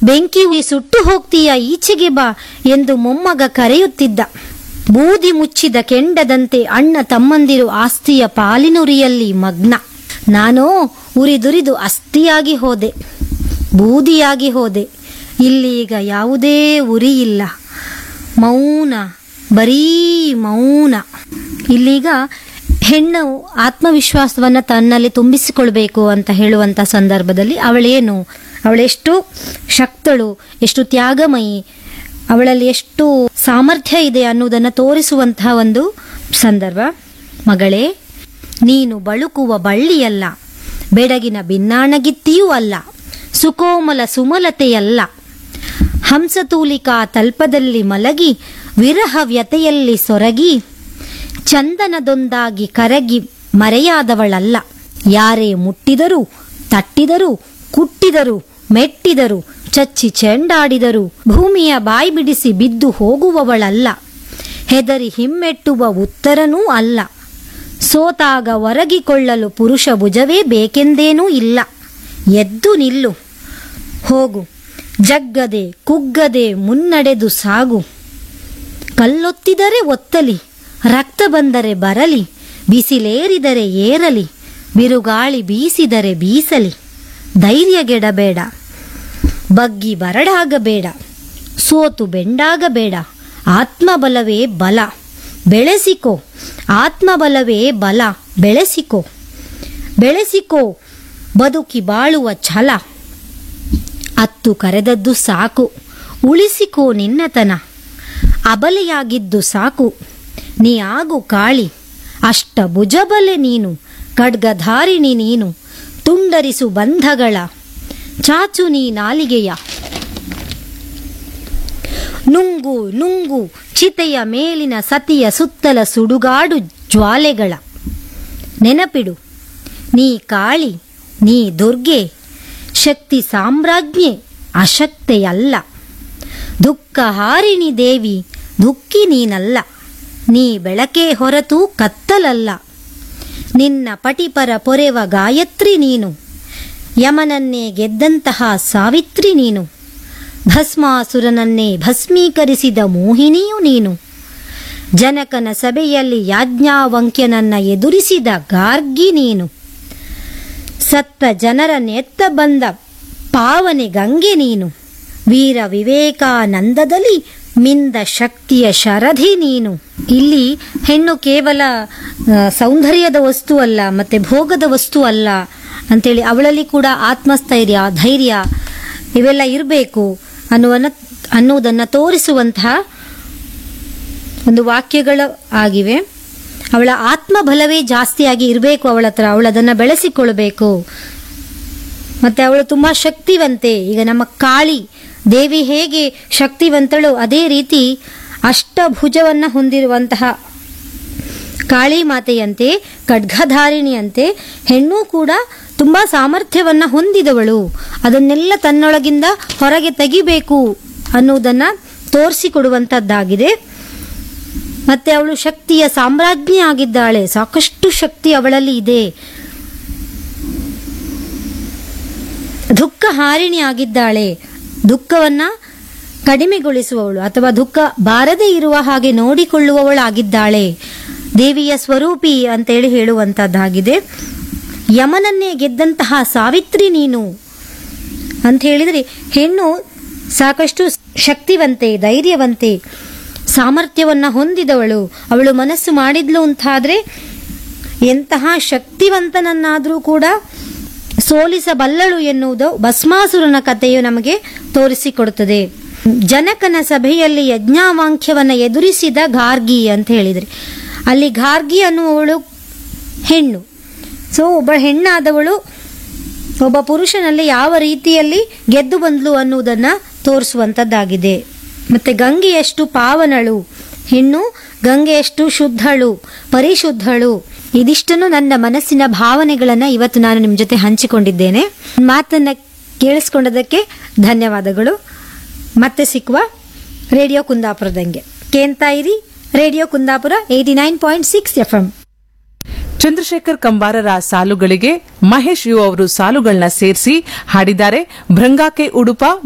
ಬೆಂಕಿ ಉರಿ ಸುಟ್ಟು ಹೋಗ್ತೀಯ ಈಚೆಗೆ ಬಾ ಎಂದು ಮೊಮ್ಮಗ ಕರೆಯುತ್ತಿದ್ದ ಬೂದಿ ಮುಚ್ಚಿದ ಕೆಂಡದಂತೆ ಅಣ್ಣ ತಮ್ಮಂದಿರು ಆಸ್ತಿಯ ಪಾಲಿನುರಿಯಲ್ಲಿ ಮಗ್ನ ನಾನೋ ಉರಿದುರಿದು ಅಸ್ಥಿಯಾಗಿ ಹೋದೆ ಬೂದಿಯಾಗಿ ಹೋದೆ ಇಲ್ಲೀಗ ಯಾವುದೇ ಉರಿ ಇಲ್ಲ ಮೌನ ಬರೀ ಮೌನ ಇಲ್ಲೀಗ ಹೆಣ್ಣು ಆತ್ಮವಿಶ್ವಾಸವನ್ನ ತನ್ನಲ್ಲಿ ತುಂಬಿಸಿಕೊಳ್ಬೇಕು ಅಂತ ಹೇಳುವಂತ ಸಂದರ್ಭದಲ್ಲಿ ಅವಳೇನು ಅವಳೆಷ್ಟು ಶಕ್ತಳು ಎಷ್ಟು ತ್ಯಾಗಮಯಿ ಅವಳಲ್ಲಿ ಎಷ್ಟು ಸಾಮರ್ಥ್ಯ ಇದೆ ಅನ್ನುವುದನ್ನ ತೋರಿಸುವಂತಹ ಒಂದು ಸಂದರ್ಭ ಮಗಳೇ ನೀನು ಬಳುಕುವ ಬಳ್ಳಿಯಲ್ಲ ಬೆಡಗಿನ ಭಿನ್ನಾಣಗಿತ್ತಿಯೂ ಅಲ್ಲ ಸುಕೋಮಲ ಸುಮಲತೆಯಲ್ಲ ಹಂಸತೂಲಿಕಾ ತಲ್ಪದಲ್ಲಿ ಮಲಗಿ ವಿರಹ ವ್ಯತೆಯಲ್ಲಿ ಸೊರಗಿ ಚಂದನದೊಂದಾಗಿ ಕರಗಿ ಮರೆಯಾದವಳಲ್ಲ ಯಾರೇ ಮುಟ್ಟಿದರೂ ತಟ್ಟಿದರೂ ಕುಟ್ಟಿದರು ಮೆಟ್ಟಿದರು ಚಚ್ಚಿ ಚೆಂಡಾಡಿದರು ಭೂಮಿಯ ಬಾಯಿ ಬಿಡಿಸಿ ಬಿದ್ದು ಹೋಗುವವಳಲ್ಲ ಹೆದರಿ ಹಿಮ್ಮೆಟ್ಟುವ ಉತ್ತರನೂ ಅಲ್ಲ ಸೋತಾಗ ಒರಗಿಕೊಳ್ಳಲು ಪುರುಷ ಭುಜವೇ ಬೇಕೆಂದೇನೂ ಇಲ್ಲ ಎದ್ದು ನಿಲ್ಲು ಹೋಗು ಜಗ್ಗದೆ ಕುಗ್ಗದೆ ಮುನ್ನಡೆದು ಸಾಗು ಕಲ್ಲೊತ್ತಿದರೆ ಒತ್ತಲಿ ರಕ್ತ ಬಂದರೆ ಬರಲಿ ಬಿಸಿಲೇರಿದರೆ ಏರಲಿ ಬಿರುಗಾಳಿ ಬೀಸಿದರೆ ಬೀಸಲಿ ಧೈರ್ಯಗೆಡಬೇಡ ಬಗ್ಗಿ ಬರಡಾಗಬೇಡ ಸೋತು ಬೆಂಡಾಗಬೇಡ ಆತ್ಮಬಲವೇ ಬಲ ಬೆಳೆಸಿಕೋ ಆತ್ಮಬಲವೇ ಬಲ ಬೆಳೆಸಿಕೋ ಬೆಳೆಸಿಕೋ ಬದುಕಿ ಬಾಳುವ ಛಲ ಅತ್ತು ಕರೆದದ್ದು ಸಾಕು ಉಳಿಸಿಕೋ ನಿನ್ನತನ ಅಬಲೆಯಾಗಿದ್ದು ಸಾಕು ನೀ ಆಗು ಕಾಳಿ ಅಷ್ಟ ಭುಜಬಲೆ ನೀನು ಖಡ್ಗಧಾರಿಣಿ ನೀನು ತುಂಡರಿಸು ಬಂಧಗಳ ಚಾಚು ನೀ ನಾಲಿಗೆಯ ನುಂಗು ನುಂಗು ಚಿತೆಯ ಮೇಲಿನ ಸತಿಯ ಸುತ್ತಲ ಸುಡುಗಾಡು ಜ್ವಾಲೆಗಳ ನೆನಪಿಡು ನೀ ಕಾಳಿ ನೀ ದುರ್ಗೆ ಶಕ್ತಿ ಸಾಮ್ರಾಜ್ಞೆ ಅಶಕ್ತೆಯಲ್ಲ ದುಃಖ ಹಾರಿಣಿ ದೇವಿ ದುಃಖಿ ನೀನಲ್ಲ ನೀ ಬೆಳಕೆ ಹೊರತು ಕತ್ತಲಲ್ಲ ನಿನ್ನ ಪಟಿಪರ ಪೊರೆವ ಗಾಯತ್ರಿ ನೀನು ಯಮನನ್ನೇ ಗೆದ್ದಂತಹ ಸಾವಿತ್ರಿ ನೀನು ಭಸ್ಮಾಸುರನನ್ನೇ ಭಸ್ಮೀಕರಿಸಿದ ಮೋಹಿನಿಯು ನೀನು ಜನಕನ ಸಭೆಯಲ್ಲಿ ಯಾಜ್ಞಾವಂಕ್ಯನನ್ನ ಎದುರಿಸಿದ ಗಾರ್ಗಿ ನೀನು ಸತ್ತ ಜನರ ನೆತ್ತ ಬಂದ ಪಾವನೆ ಗಂಗೆ ನೀನು ವೀರ ವಿವೇಕಾನಂದದಲ್ಲಿ ಮಿಂದ ಶಕ್ತಿಯ ಶರಧಿ ನೀನು ಇಲ್ಲಿ ಹೆಣ್ಣು ಕೇವಲ ಆ, ಸೌಂದರ್ಯದ ವಸ್ತು ಅಲ್ಲ ಮತ್ತೆ ಭೋಗದ ವಸ್ತು ಅಲ್ಲ ಅಂತೇಳಿ ಅವಳಲ್ಲಿ ಕೂಡ ಆತ್ಮಸ್ಥೈರ್ಯ ಧೈರ್ಯ ಇವೆಲ್ಲ ಇರಬೇಕು ಅನ್ನುವನ್ನ ಅನ್ನುವುದನ್ನು ತೋರಿಸುವಂತಹ ಒಂದು ವಾಕ್ಯಗಳು ಆಗಿವೆ ಅವಳ ಆತ್ಮಬಲವೇ ಜಾಸ್ತಿಯಾಗಿ ಇರಬೇಕು ಅವಳ ಹತ್ರ ಅವಳು ಅದನ್ನು ಬೆಳೆಸಿಕೊಳ್ಬೇಕು ಮತ್ತೆ ಅವಳು ತುಂಬಾ ಶಕ್ತಿವಂತೆ ಈಗ ನಮ್ಮ ಕಾಳಿ ದೇವಿ ಹೇಗೆ ಶಕ್ತಿವಂತಳು ಅದೇ ರೀತಿ ಅಷ್ಟಭುಜವನ್ನ ಹೊಂದಿರುವಂತಹ ಕಾಳಿ ಮಾತೆಯಂತೆ ಖಡ್ಗಧಾರಿಣಿಯಂತೆ ಹೆಣ್ಣು ಕೂಡ ತುಂಬಾ ಸಾಮರ್ಥ್ಯವನ್ನ ಹೊಂದಿದವಳು ಅದನ್ನೆಲ್ಲ ತನ್ನೊಳಗಿಂದ ಹೊರಗೆ ತೆಗಿಬೇಕು ಅನ್ನುವುದನ್ನ ತೋರಿಸಿಕೊಡುವಂತದ್ದಾಗಿದೆ ಮತ್ತೆ ಅವಳು ಶಕ್ತಿಯ ಸಾಮ್ರಾಜ್ಞಿ ಆಗಿದ್ದಾಳೆ ಸಾಕಷ್ಟು ಶಕ್ತಿ ಅವಳಲ್ಲಿ ಇದೆ ದುಃಖ ಹಾರಿಣಿ ಆಗಿದ್ದಾಳೆ ದುಃಖವನ್ನ ಕಡಿಮೆಗೊಳಿಸುವವಳು ಅಥವಾ ದುಃಖ ಬಾರದೇ ಇರುವ ಹಾಗೆ ನೋಡಿಕೊಳ್ಳುವವಳಾಗಿದ್ದಾಳೆ ದೇವಿಯ ಸ್ವರೂಪಿ ಅಂತೇಳಿ ಹೇಳುವಂತದ್ದಾಗಿದೆ ಯಮನನ್ನೇ ಗೆದ್ದಂತಹ ಸಾವಿತ್ರಿ ನೀನು ಅಂತ ಹೇಳಿದ್ರೆ ಹೆಣ್ಣು ಸಾಕಷ್ಟು ಶಕ್ತಿವಂತೆ ಧೈರ್ಯವಂತೆ ಸಾಮರ್ಥ್ಯವನ್ನ ಹೊಂದಿದವಳು ಅವಳು ಮನಸ್ಸು ಮಾಡಿದ್ಲು ಅಂತಾದ್ರೆ ಎಂತಹ ಶಕ್ತಿವಂತನನ್ನಾದರೂ ಕೂಡ ಸೋಲಿಸಬಲ್ಲಳು ಎನ್ನುವುದು ಭಸ್ಮಾಸುರನ ಕಥೆಯು ನಮಗೆ ತೋರಿಸಿಕೊಡುತ್ತದೆ ಜನಕನ ಸಭೆಯಲ್ಲಿ ಯಜ್ಞಾವಾಂಕ್ಯವನ್ನ ಎದುರಿಸಿದ ಗಾರ್ಗಿ ಅಂತ ಹೇಳಿದ್ರೆ ಅಲ್ಲಿ ಗಾರ್ಗಿ ಅನ್ನುವವಳು ಹೆಣ್ಣು ಸೊ ಒಬ್ಬ ಹೆಣ್ಣಾದವಳು ಒಬ್ಬ ಪುರುಷನಲ್ಲಿ ಯಾವ ರೀತಿಯಲ್ಲಿ ಗೆದ್ದು ಬಂದ್ಲು ಅನ್ನುವುದನ್ನ ತೋರಿಸುವಂತದ್ದಾಗಿದೆ ಮತ್ತೆ ಗಂಗೆಯಷ್ಟು ಪಾವನಳು ಹೆಣ್ಣು ಗಂಗೆಯಷ್ಟು ಶುದ್ಧಳು ಪರಿಶುದ್ಧಳು ಇದಿಷ್ಟನ್ನು ನನ್ನ ಮನಸ್ಸಿನ ಭಾವನೆಗಳನ್ನ ಇವತ್ತು ನಾನು ನಿಮ್ಮ ಜೊತೆ ಹಂಚಿಕೊಂಡಿದ್ದೇನೆ ಮಾತನ್ನ ಕೇಳಿಸ್ಕೊಂಡದಕ್ಕೆ ಧನ್ಯವಾದಗಳು ಮತ್ತೆ ಸಿಕ್ಕುವ ರೇಡಿಯೋ ಕುಂದಾಪುರದಂಗೆ ಕೇಳ್ತಾ ಇರಿ radio Kundapura eighty nine point six F M Chandrashekhar ಕಂಬಾರರ ಸಾಲುಗಳಿಗೆ ಮಹೇಶ್ ಯು ಅವರು ಸಾಲುಗಳನ್ನ ಸೇರಿಸಿ ಹಾಡಿದ್ದಾರೆ ಭೃಂಗಾಕೆ ಉಡುಪ